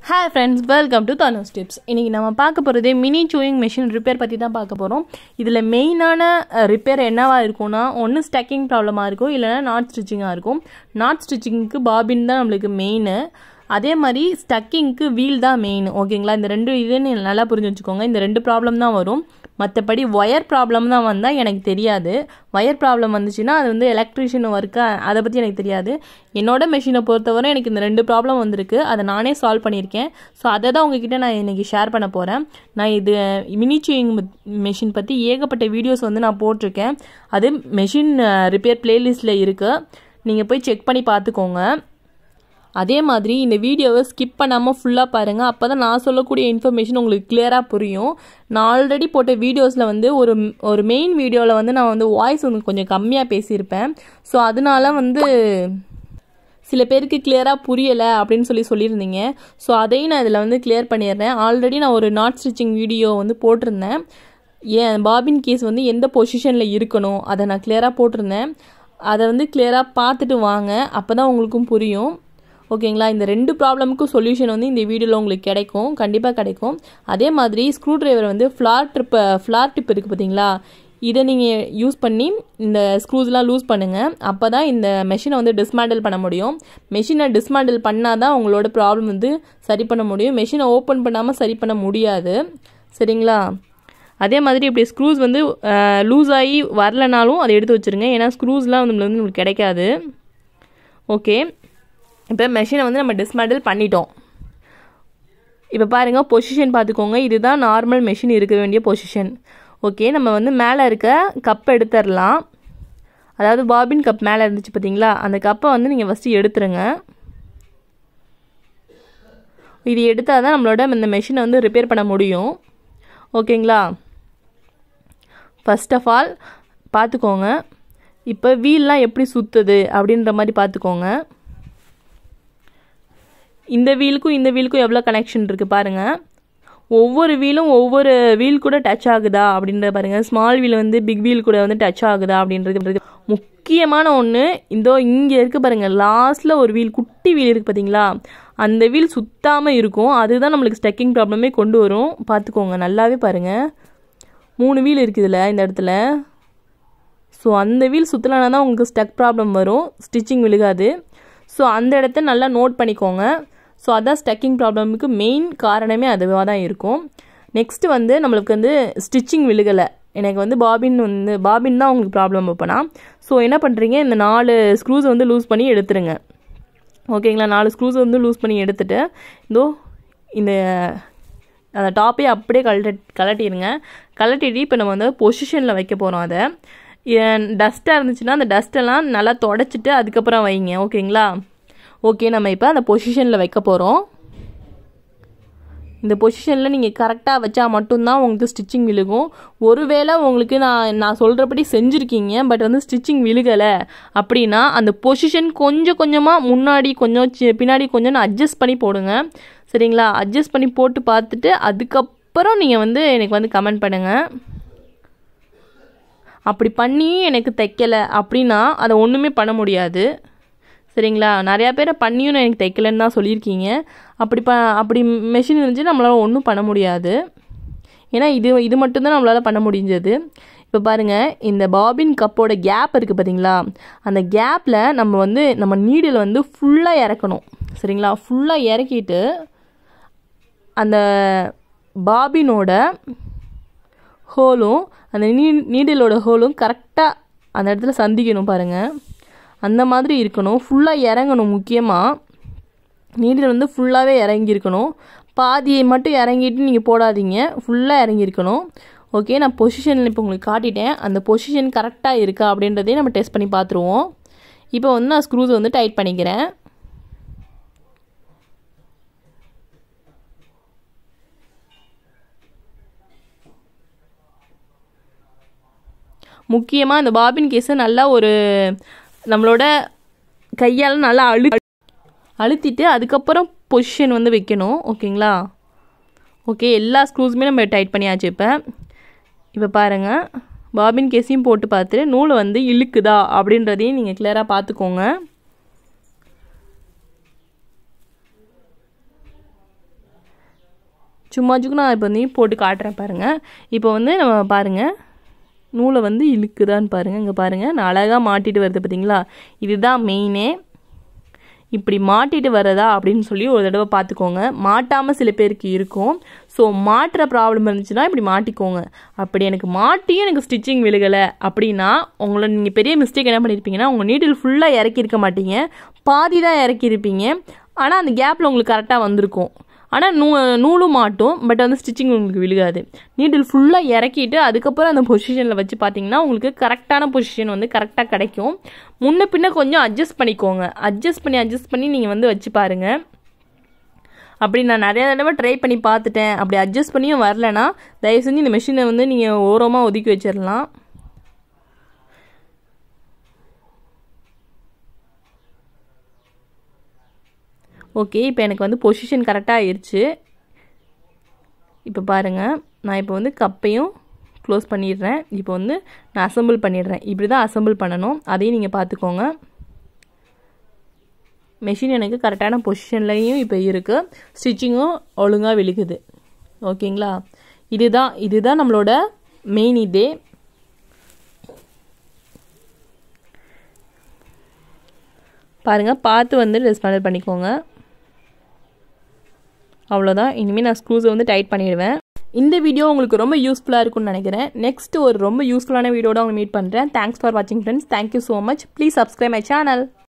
hi friends welcome to Thanos tips இன்றைக்கி நம்ம பார்க்க போகிறதே மினி சூயிங் மிஷின் ரிப்பேர் பற்றி தான் பார்க்க போகிறோம் இதில் மெயினான ரிப்பேர் என்னவா இருக்கும்னா ஒன்று ஸ்டக்கிங் ப்ராப்ளமாக இருக்கும் இல்லைனா நாட் ஸ்டிச்சிங்காக இருக்கும் நாட் ஸ்டிச்சிங்க்கு பாபின் தான் நம்மளுக்கு மெயின் அதே மாதிரி ஸ்டக்கிங்க்கு வீல் தான் மெயின் ஓகேங்களா இந்த ரெண்டு இது நீங்க நல்லா புரிஞ்சு வச்சுக்கோங்க இந்த ரெண்டு ப்ராப்ளம் தான் வரும் மற்றபடி ஒயர் ப்ராப்ளம் தான் வந்தால் எனக்கு தெரியாது ஒயர் ப்ராப்ளம் வந்துச்சுன்னா அது வந்து எலக்ட்ரிஷியன் ஒர்க்கு அதை பற்றி எனக்கு தெரியாது என்னோட மெஷினை பொறுத்தவரை எனக்கு இந்த ரெண்டு ப்ராப்ளம் வந்திருக்கு அதை நானே சால்வ் பண்ணியிருக்கேன் ஸோ அதை தான் உங்ககிட்ட நான் இன்றைக்கி ஷேர் பண்ண போகிறேன் நான் இது மினிச்சூயிங் மெஷின் பற்றி ஏகப்பட்ட வீடியோஸ் வந்து நான் போட்டிருக்கேன் அது மெஷின் ரிப்பேர் பிளேலிஸ்ட்டில் இருக்குது நீங்கள் போய் செக் பண்ணி பார்த்துக்கோங்க அதே மாதிரி இந்த வீடியோவை ஸ்கிப் பண்ணாமல் ஃபுல்லாக பாருங்கள் அப்போ தான் நான் சொல்லக்கூடிய இன்ஃபர்மேஷன் உங்களுக்கு கிளியராக புரியும் நான் ஆல்ரெடி போட்ட வீடியோஸில் வந்து ஒரு ஒரு மெயின் வீடியோவில் வந்து நான் வந்து வாய்ஸ் வந்து கொஞ்சம் கம்மியாக பேசியிருப்பேன் ஸோ அதனால வந்து சில பேருக்கு கிளியராக புரியலை அப்படின்னு சொல்லி சொல்லியிருந்தீங்க ஸோ அதையும் நான் இதில் வந்து கிளியர் பண்ணிடுறேன் ஆல்ரெடி நான் ஒரு நாட் ஸ்டிச்சிங் வீடியோ வந்து போட்டிருந்தேன் ஏன் பாபின் கேஸ் வந்து எந்த பொசிஷனில் இருக்கணும் அதை நான் கிளியராக போட்டிருந்தேன் அதை வந்து கிளியராக பார்த்துட்டு வாங்க அப்போ தான் உங்களுக்கும் புரியும் ஓகேங்களா இந்த ரெண்டு ப்ராப்ளமுக்கும் சொல்யூஷன் வந்து இந்த வீடியோவில் உங்களுக்கு கிடைக்கும் கண்டிப்பாக கிடைக்கும் அதே மாதிரி ஸ்க்ரூ டிரைவர் வந்து ஃப்ளார் ட்ரிப்பை ஃப்ளார் டிப் இருக்குது பார்த்தீங்களா இதை நீங்கள் யூஸ் பண்ணி இந்த ஸ்க்ரூஸ்லாம் லூஸ் பண்ணுங்கள் அப்போ தான் இந்த மெஷினை வந்து டிஸ்மேண்டில் பண்ண முடியும் மெஷினை டிஸ்மேண்டில் பண்ணால் தான் உங்களோட ப்ராப்ளம் வந்து சரி பண்ண முடியும் மெஷினை ஓப்பன் பண்ணாமல் சரி பண்ண முடியாது சரிங்களா அதே மாதிரி இப்படி ஸ்க்ரூஸ் வந்து லூஸ் ஆகி வரலனாலும் அதை எடுத்து வச்சுருங்க ஏன்னா ஸ்க்ரூஸ்லாம் வந்து வந்து நம்மளுக்கு கிடைக்காது ஓகே இப்போ மெஷினை வந்து நம்ம டிஸ்மேண்டில் பண்ணிட்டோம் இப்போ பாருங்கள் பொசிஷன் பார்த்துக்கோங்க இதுதான் நார்மல் மெஷின் இருக்க வேண்டிய பொசிஷன் ஓகே நம்ம வந்து மேலே இருக்க கப் எடுத்துடலாம் அதாவது பாபின் கப் மேலே இருந்துச்சு பார்த்தீங்களா அந்த கப்பை வந்து நீங்கள் ஃபஸ்ட்டு எடுத்துருங்க இது எடுத்தால் தான் நம்மளோட இந்த மெஷினை வந்து ரிப்பேர் பண்ண முடியும் ஓகேங்களா ஃபஸ்ட் ஆஃப் ஆல் பார்த்துக்கோங்க இப்போ வீல்லாம் எப்படி சுற்றுது அப்படின்ற மாதிரி பார்த்துக்கோங்க இந்த வீலுக்கும் இந்த வீலுக்கும் எவ்வளோ கனெக்ஷன் இருக்குது பாருங்கள் ஒவ்வொரு வீலும் ஒவ்வொரு வீல் கூட டச் ஆகுதா அப்படின்றத பாருங்கள் ஸ்மால் வீல் வந்து பிக் வீல் கூட வந்து டச் ஆகுதா அப்படின்றது முக்கியமான ஒன்று இதோ இங்கே இருக்குது பாருங்கள் லாஸ்ட்டில் ஒரு வீல் குட்டி வீல் இருக்குது பார்த்தீங்களா அந்த வீல் சுத்தாமல் இருக்கும் அதுதான் நம்மளுக்கு ஸ்டக்கிங் ப்ராப்ளமே கொண்டு வரும் பார்த்துக்கோங்க நல்லாவே பாருங்கள் மூணு வீல் இருக்குதுல்ல இந்த இடத்துல ஸோ அந்த வீல் சுற்றலைனா தான் உங்களுக்கு ஸ்டக் ப்ராப்ளம் வரும் ஸ்டிச்சிங் விழுகாது ஸோ அந்த இடத்த நல்லா நோட் பண்ணிக்கோங்க ஸோ அதான் ஸ்டக்கிங் ப்ராப்ளமுக்கு மெயின் காரணமே அதுவாக தான் இருக்கும் நெக்ஸ்ட்டு வந்து நம்மளுக்கு வந்து ஸ்டிச்சிங் விழுகலை எனக்கு வந்து பாபின் வந்து பாபின் தான் உங்களுக்கு ப்ராப்ளம் வைப்பனா ஸோ என்ன பண்ணுறீங்க இந்த நாலு ஸ்க்ரூஸ் வந்து லூஸ் பண்ணி எடுத்துருங்க ஓகேங்களா நாலு ஸ்க்ரூஸ் வந்து லூஸ் பண்ணி எடுத்துகிட்டு இதோ இந்த அந்த டாப்பே அப்படியே கழட்ட கலட்டிடுங்க கலட்டிட்டு இப்போ நம்ம வந்து பொசிஷனில் வைக்க போகிறோம் அதை டஸ்ட்டாக இருந்துச்சுன்னா அந்த டஸ்ட்டெல்லாம் நல்லா தொடச்சிட்டு அதுக்கப்புறம் வைங்க ஓகேங்களா ஓகே நம்ம இப்போ அந்த பொசிஷனில் வைக்க போகிறோம் இந்த பொசிஷனில் நீங்கள் கரெக்டாக வச்சா மட்டும்தான் உங்களுக்கு ஸ்டிச்சிங் விழுகும் ஒருவேளை உங்களுக்கு நான் நான் சொல்கிறபடி செஞ்சுருக்கீங்க பட் வந்து ஸ்டிச்சிங் விழுகலை அப்படின்னா அந்த பொசிஷன் கொஞ்சம் கொஞ்சமாக முன்னாடி கொஞ்சம் பின்னாடி கொஞ்சம் அட்ஜஸ்ட் பண்ணி போடுங்க சரிங்களா அட்ஜஸ்ட் பண்ணி போட்டு பார்த்துட்டு அதுக்கப்புறம் நீங்கள் வந்து எனக்கு வந்து கமெண்ட் பண்ணுங்கள் அப்படி பண்ணி எனக்கு தைக்கலை அப்படின்னா அதை ஒன்றுமே பண்ண முடியாது சரிங்களா நிறையா பேரை பண்ணியும் எனக்கு தைக்கலைன்னு தான் சொல்லியிருக்கீங்க அப்படி ப அப்படி மெஷின் இருந்துச்சு நம்மளால் ஒன்றும் பண்ண முடியாது ஏன்னா இது இது மட்டும்தான் நம்மளால் பண்ண முடிஞ்சது இப்போ பாருங்கள் இந்த பாபின் கப்போட கேப் இருக்குது பார்த்தீங்களா அந்த கேப்பில் நம்ம வந்து நம்ம நீடில் வந்து ஃபுல்லாக இறக்கணும் சரிங்களா ஃபுல்லாக இறக்கிட்டு அந்த பாபினோட ஹோலும் அந்த நீ நீடிலோட ஹோலும் கரெக்டாக அந்த இடத்துல சந்திக்கணும் பாருங்கள் அந்த மாதிரி இருக்கணும் ஃபுல்லாக இறங்கணும் முக்கியமாக நீடில் வந்து ஃபுல்லாகவே இறங்கியிருக்கணும் பாதியை மட்டும் இறங்கிட்டு நீங்கள் போடாதீங்க ஃபுல்லாக இறங்கியிருக்கணும் ஓகே நான் பொசிஷனில் இப்போ உங்களுக்கு காட்டிட்டேன் அந்த பொசிஷன் கரெக்டாக இருக்கா அப்படின்றதையும் நம்ம டெஸ்ட் பண்ணி பார்த்துருவோம் இப்போ வந்து நான் ஸ்க்ரூஸ் வந்து டைட் பண்ணிக்கிறேன் முக்கியமாக இந்த பாபின் கேஸை நல்லா ஒரு நம்மளோட கையால் நல்லா அழு அழுத்திட்டு அதுக்கப்புறம் பொசிஷன் வந்து வைக்கணும் ஓகேங்களா ஓகே எல்லா ஸ்க்ரூஸுமே நம்ம டைட் பண்ணியாச்சு இப்போ இப்போ பாருங்கள் பாபின் கேஸையும் போட்டு பார்த்துட்டு நூல் வந்து இழுக்குதா அப்படின்றதையும் நீங்கள் கிளியராக பார்த்துக்கோங்க சும்மாச்சுக்கும் நான் இப்போ வந்து போட்டு காட்டுறேன் பாருங்கள் இப்போ வந்து நம்ம பாருங்கள் நூலை வந்து இழுக்குதான்னு பாருங்கள் இங்கே பாருங்கள் நான் அழகாக மாட்டிட்டு வருது பார்த்தீங்களா இதுதான் மெயினே இப்படி மாட்டிட்டு வரதா அப்படின்னு சொல்லி ஒரு தடவை பார்த்துக்கோங்க மாட்டாமல் சில பேருக்கு இருக்கும் ஸோ மாட்டுற ப்ராப்ளம் இருந்துச்சுன்னா இப்படி மாட்டிக்கோங்க அப்படி எனக்கு மாட்டியும் எனக்கு ஸ்டிச்சிங் விழுகலை அப்படின்னா உங்களை நீங்கள் பெரிய மிஸ்டேக் என்ன பண்ணியிருப்பீங்கன்னா உங்கள் நீடில் ஃபுல்லாக இறக்கியிருக்க மாட்டீங்க பாதி தான் இறக்கியிருப்பீங்க ஆனால் அந்த கேப்பில் உங்களுக்கு கரெக்டாக வந்திருக்கும் ஆனால் நூ நூலும் மாட்டும் பட் வந்து ஸ்டிச்சிங் உங்களுக்கு விழுகாது நீடில் ஃபுல்லாக இறக்கிட்டு அதுக்கப்புறம் அந்த பொசிஷனில் வச்சு பார்த்தீங்கன்னா உங்களுக்கு கரெக்டான பொசிஷன் வந்து கரெக்டாக கிடைக்கும் முன்ன பின்ன கொஞ்சம் அட்ஜஸ்ட் பண்ணிக்கோங்க அட்ஜஸ்ட் பண்ணி அட்ஜஸ்ட் பண்ணி நீங்கள் வந்து வச்சு பாருங்கள் அப்படி நான் நிறைய தடவை ட்ரை பண்ணி பார்த்துட்டேன் அப்படி அட்ஜஸ்ட் பண்ணியும் வரலனா தயவு செஞ்சு இந்த மிஷினை வந்து நீங்கள் ஓரமாக ஒதுக்கி வச்சிடலாம் ஓகே இப்போ எனக்கு வந்து பொசிஷன் கரெக்டாக ஆயிடுச்சு இப்போ பாருங்கள் நான் இப்போ வந்து கப்பையும் க்ளோஸ் பண்ணிடுறேன் இப்போ வந்து நான் அசம்பிள் பண்ணிடுறேன் இப்படி தான் அசம்பிள் பண்ணணும் அதையும் நீங்கள் பார்த்துக்கோங்க மெஷின் எனக்கு கரெக்டான பொசிஷன்லையும் இப்போ இருக்குது ஸ்டிச்சிங்கும் ஒழுங்காக விழுகுது ஓகேங்களா இதுதான் இதுதான் நம்மளோட மெயின் இதே பாருங்கள் பார்த்து வந்து ரெஸ்பாண்ட் பண்ணிக்கோங்க அவ்வளோதான் இனிமேல் நான் ஸ்க்ரூஸை வந்து டைட் பண்ணிடுவேன் இந்த வீடியோ உங்களுக்கு ரொம்ப யூஸ்ஃபுல்லாக இருக்கும்னு நினைக்கிறேன் நெக்ஸ்ட் ஒரு ரொம்ப யூஸ்ஃபுல்லான வீடியோட உங்களை மீட் பண்ணுறேன் தேங்க்ஸ் ஃபார் வாட்சிங் friends thank you so much please subscribe my channel